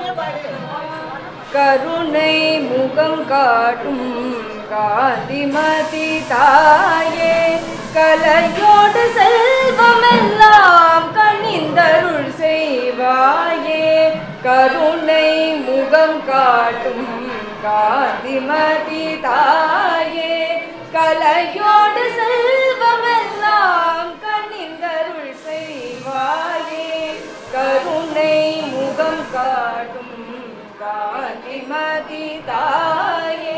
கருணை முகம் காட்டும் காந்திமதி தாயே கலையோடு செல்வமெல்லாம் கணிந்தருள் செய்வாயே கருணை முகம் காட்டும் காந்திமதி தாயே கலையோடு செல்வமெல்லாம் கணிந்தருள் செய்வாயே கருணை முகம் காட்டும் காந்திமதி தாயே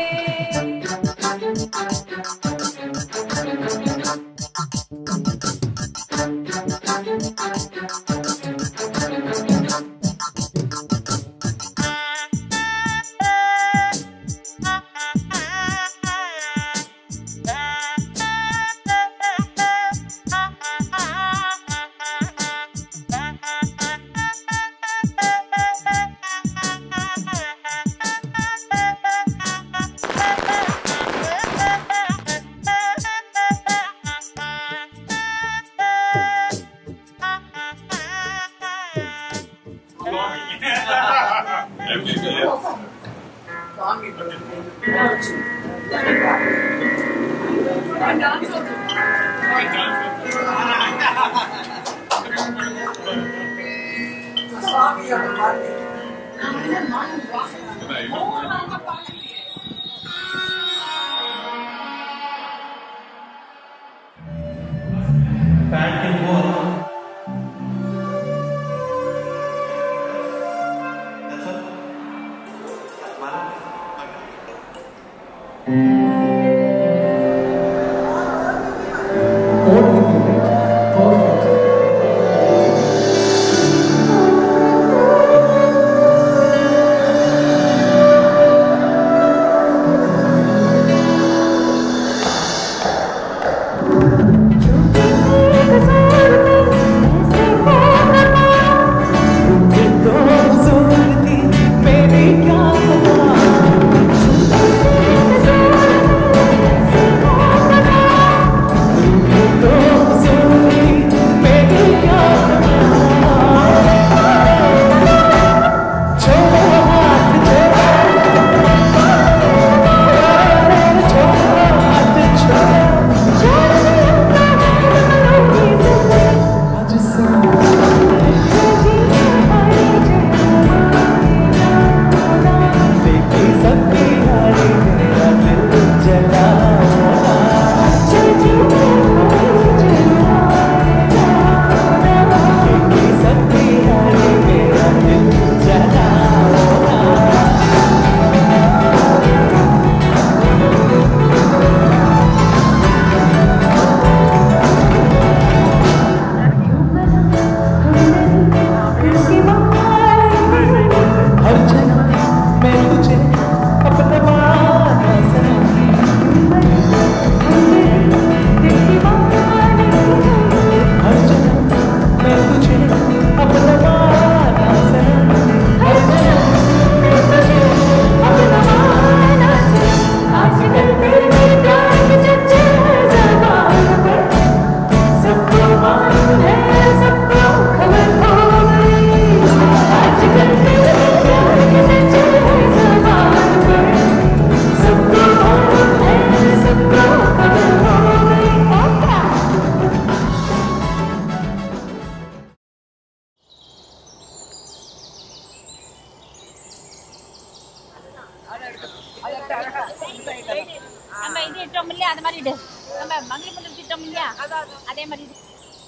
Panting more. That's all. One. हर जन्म मैं तुझे अपना माना सनम हर जन्म मैं तुझे अपना माना सनम हर जन्म मैं तुझे अपना माना सनम आजकल तेरे प्यार की चर्चा ज़बान पर सबको मालूम है सबको खबर हो गई आजकल तेरे प्यार की चर्चा ज़बान पर सबको मालूम है सबको खबर हो गई நம்ம இது இட்டோம் இல்லையா அந்த மாதிரி இடு நம்ம மங்களி முன்னூத்தி இட்டோம் இல்லையா அதே மாதிரி இடு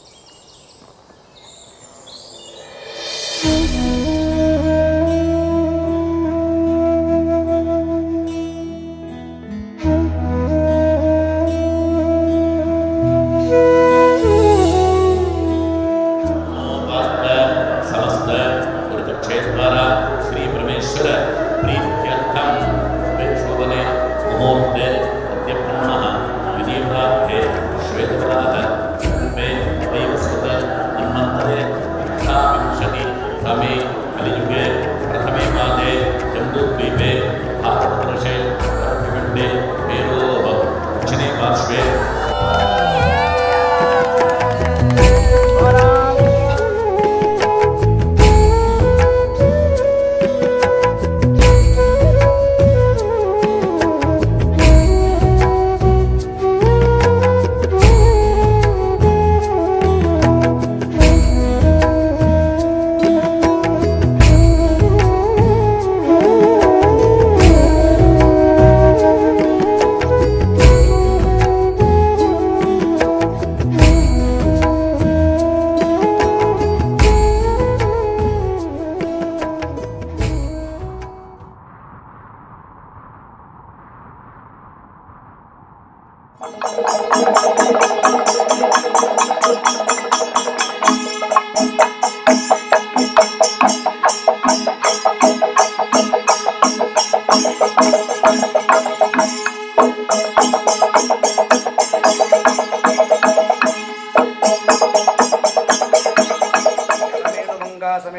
ಭಕ್ತ ಸಮಸ್ತ ಗುರುಕ್ಷೇತ್ರ ಶ್ರೀ ಪರಮೇಶ್ವರ ಪ್ರೀತ್ಯರ್ಥಂ ಶೋಧನೆ ಮುಹೂರ್ತೆ ಅದ್ಯಬ್ರಹ್ಮ ವಿಧಿಪ್ರಾಪ್ತೆ ಶ್ವೇತಪರಾಧ ರೂಪೇ ದೈವಸ್ವತ ಮನ್ವಂತರೆ ಅಷ್ಟಾವಿಂಶತಿ ಕ್ರಮೇ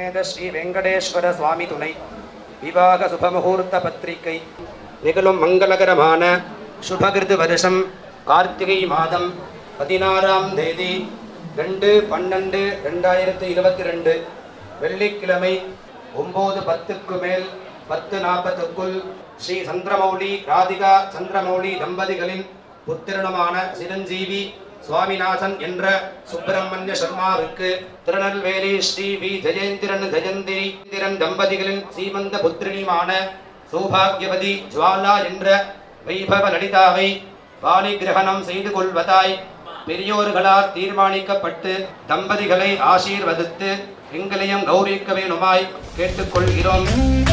சமேத ஸ்ரீ வெங்கடேஸ்வர சுவாமி துணை விவாக சுபமுகூர்த்த பத்திரிகை நிகழும் மங்களகரமான சுபகிருது வருஷம் கார்த்திகை மாதம் பதினாறாம் தேதி ரெண்டு பன்னெண்டு ரெண்டாயிரத்தி இருபத்தி ரெண்டு வெள்ளிக்கிழமை ஒம்பது பத்துக்கு மேல் பத்து நாற்பதுக்குள் ஸ்ரீ சந்திரமௌலி ராதிகா சந்திரமௌலி தம்பதிகளின் புத்திரனுமான சிரஞ்சீவி சுவாமிநாதன் என்ற சுப்பிரமணிய சர்மாவுக்கு திருநெல்வேலி ஸ்ரீ வி ஜெயேந்திரன் ஜெயந்திரன் தம்பதிகளின் சீமந்த புத்திரினியுமான சௌபாகியவதி ஜுவாலா என்ற வைபவ லலிதாவை பாணி கிரகணம் செய்து கொள்வதாய் பெரியோர்களால் தீர்மானிக்கப்பட்டு தம்பதிகளை ஆசீர்வதித்து எங்களையும் கௌரவிக்க வேணுமாய் கேட்டுக்கொள்கிறோம்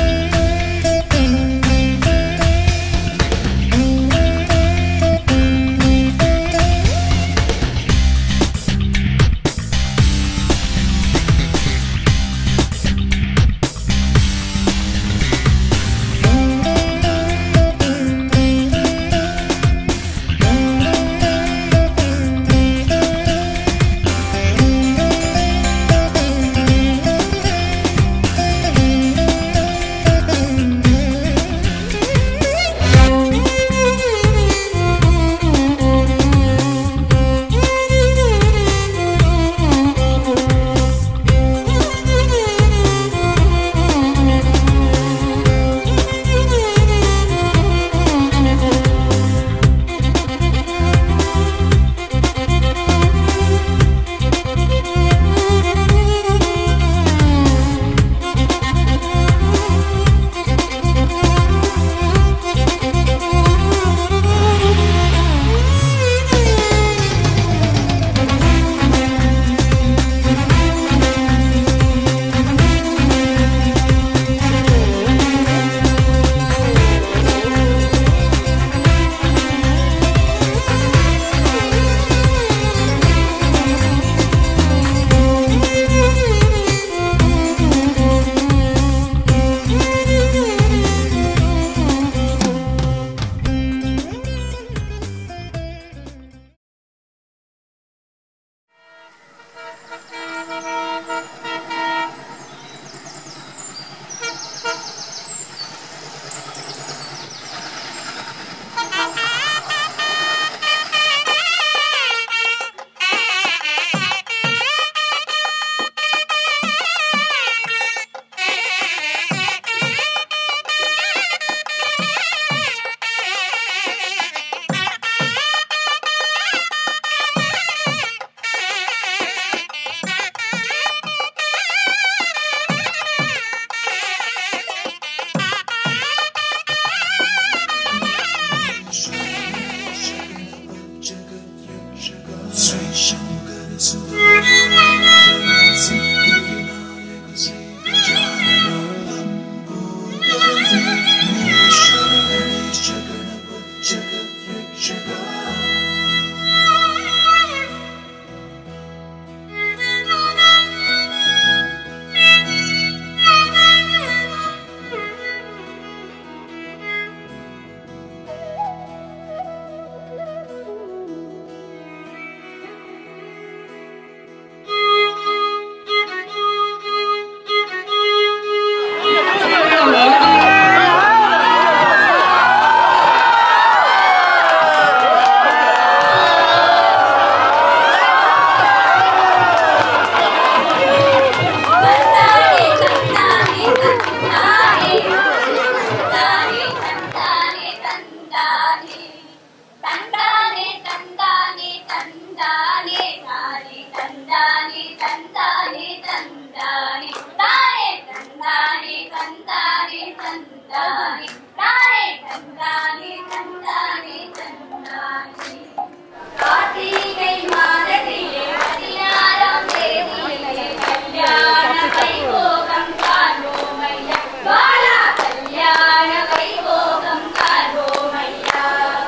கார்த்திகை மாதத்திலே பதினாறாம் தேதியிலே கல்யாண வைபோகம் காண்போமையா பாலா கல்யாண வைபோகம் காண்போமையா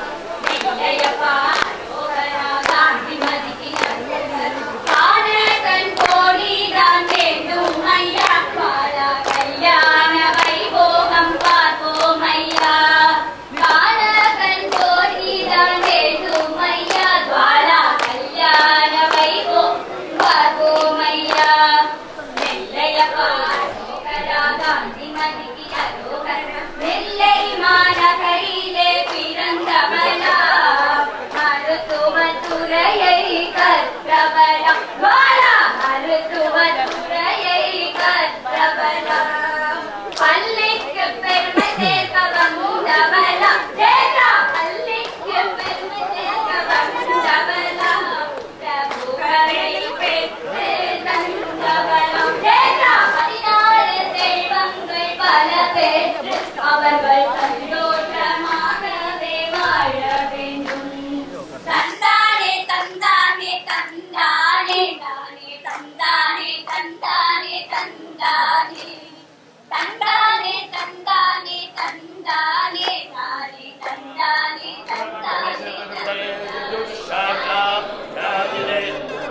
வெள்ளையப்பா அரோகரா காந்திமதிக்கு நல்லது காண கண் கோடிதான் வேண்டும் ஐயா பாலா கல்யாண வைபோகம் பார்ப்போமையா காண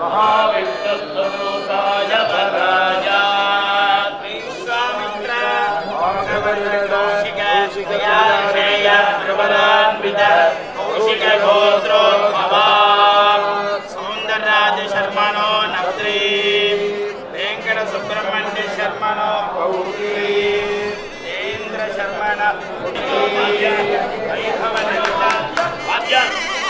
महाविष्णुस्वरूपाय पराय विश्वामित्र कौशिकयाशेय प्रबलान्वित कौशिकगोत्रोद्भवा सौन्दरराज शर्मणो नत्री वेङ्कटसुब्रह्मण्य शर्मणो गौरी जयेन्द्र शर्मण वैभवललिता वाद्य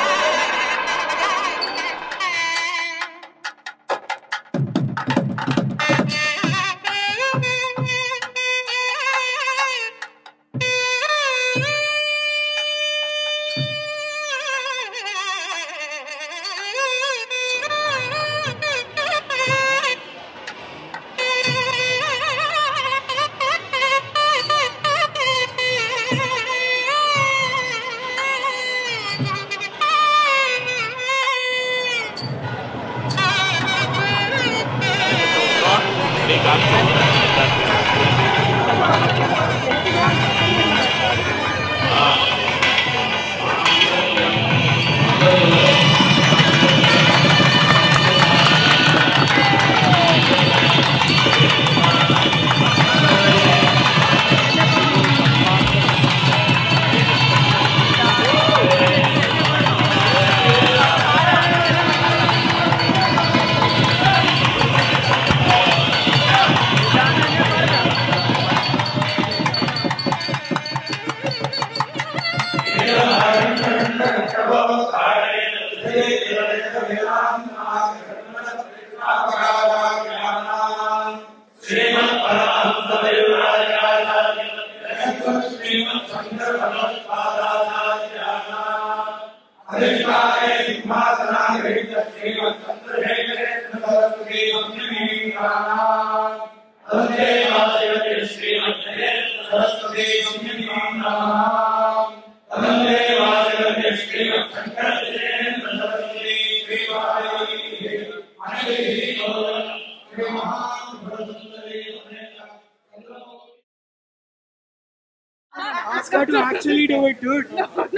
Ask her to actually do it, dude.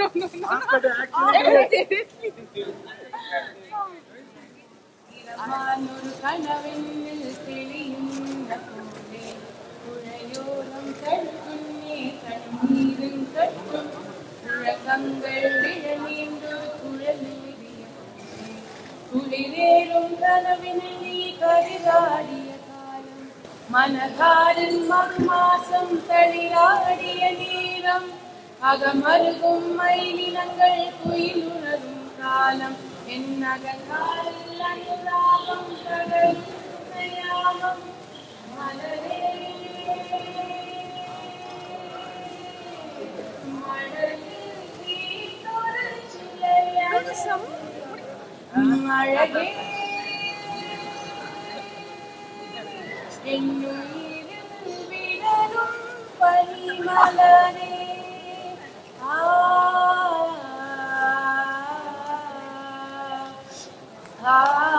Ask her to actually do it. இரவானொரு கனவெண்ணில் தெளிந்த போலே புழையோரம் தடுக்குன்னே தண்ணீரின் கட்டும் உலகங்கள் இழநீண்டொரு குழலீடிய போலே குளிரேறும் கனவினில் நீ கருதாடிய காலம் மனதாரின் மறுமாசம் தளிராடிய நேரம் அகமருகும் மயிலினங்கள் குயிலுணரும் காலம் என் அகங்காரில் அனுராகம் கடலும் யாமம் மலரே மழலில் தீர்த்தொரு சிலையம் அழகே என்னுயிரில் விடரும் பனிமலரே ஆ ஆ